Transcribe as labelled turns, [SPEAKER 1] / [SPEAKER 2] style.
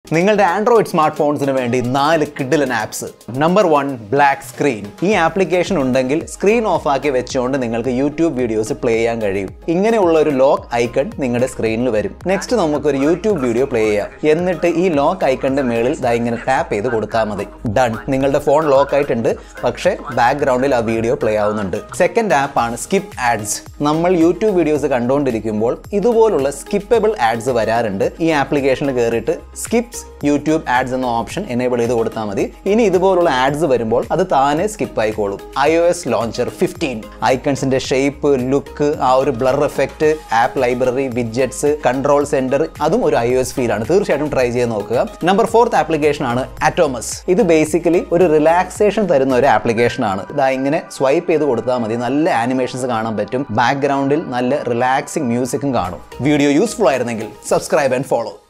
[SPEAKER 1] നിങ്ങളുടെ Android smart ഫോൺസിന് വേണ്ടി നാല് കിഡിലൻ apps number one black screen ഈ ആപ്ലിക്കേഷൻ ഉണ്ടെങ്കിൽ സ്ക്രീൻ ഓഫ് ആക്കി വെച്ചുകൊണ്ട് നിങ്ങൾക്ക് യൂട്യൂബ് വീഡിയോസ് പ്ലേ ചെയ്യാൻ കഴിയും ഇങ്ങനെയുള്ള ഒരു ലോക്ക് ഐക്കൺ നിങ്ങളുടെ സ്ക്രീനിൽ വരും നെക്സ്റ്റ് നമുക്കൊരു യൂട്യൂബ് വീഡിയോ പ്ലേ ചെയ്യാം എന്നിട്ട് ഈ ലോക്ക് ഐക്കണിന്റെ മേളിൽ ദാ ഇങ്ങനെ ടാപ്പ് ചെയ്ത് കൊടുത്താൽ മതി ഡൺ നിങ്ങളുടെ ഫോൺ ലോക്ക് ആയിട്ടുണ്ട് പക്ഷേ ബാക്ക്ഗ്രൗണ്ടിൽ ആ വീഡിയോ പ്ലേ ആവുന്നുണ്ട് സെക്കൻഡ് ആപ്പ് ആണ് സ്കിപ്പ് ആഡ്സ് നമ്മൾ യൂട്യൂബ് വീഡിയോസ് കണ്ടുകൊണ്ടിരിക്കുമ്പോൾ ഇതുപോലുള്ള സ്കിപ്പബിൾ ആഡ്സ് വരാറുണ്ട് ഈ ആപ്ലിക്കേഷനിൽ കയറിയിട്ട് സ്കിപ്സ് യൂട്യൂബ് ആഡ്സ് എന്ന ഓപ്ഷൻ എനേബിൾ ചെയ്ത് കൊടുത്താൽ മതി ഇനി ഇതുപോലുള്ള ആഡ്സ് വരുമ്പോൾ അത് താനെ സ്കിപ്പ് ആയിക്കോളും I O S launcher fifteen ഐക്കൺസിന്റെ ഷേപ്പ് ലുക്ക് ആ ഒരു blur effect app library widgets control centre അതും ഒരു ഐ ഒ എസ് ഫീൽ ആണ് തീർച്ചയായിട്ടും ട്രൈ ചെയ്ത് നോക്കുക നമ്പർ ഫോർത്ത് ആപ്ലിക്കേഷൻ ആണ് അറ്റോമസ് ഇത് ബേസിക്കലി ഒരു റിലാക്സേഷൻ തരുന്ന ഒരു ആപ്ലിക്കേഷൻ ആണ് ഇതാ ഇങ്ങനെ സ്വൈപ്പ് ചെയ്ത് കൊടുത്താൽ മതി നല്ല ആനിമേഷൻസ് കാണാൻ പറ്റും ബാക്ക്ഗ്രൗണ്ടിൽ നല്ല റിലാക്സിംഗ് മ്യൂസിക്കും കാണും വീഡിയോ യൂസ്ഫുൾ ആയിരുന്നെങ്കിൽ സബ്സ്ക്രൈബ് ആൻഡ് ഫോളോ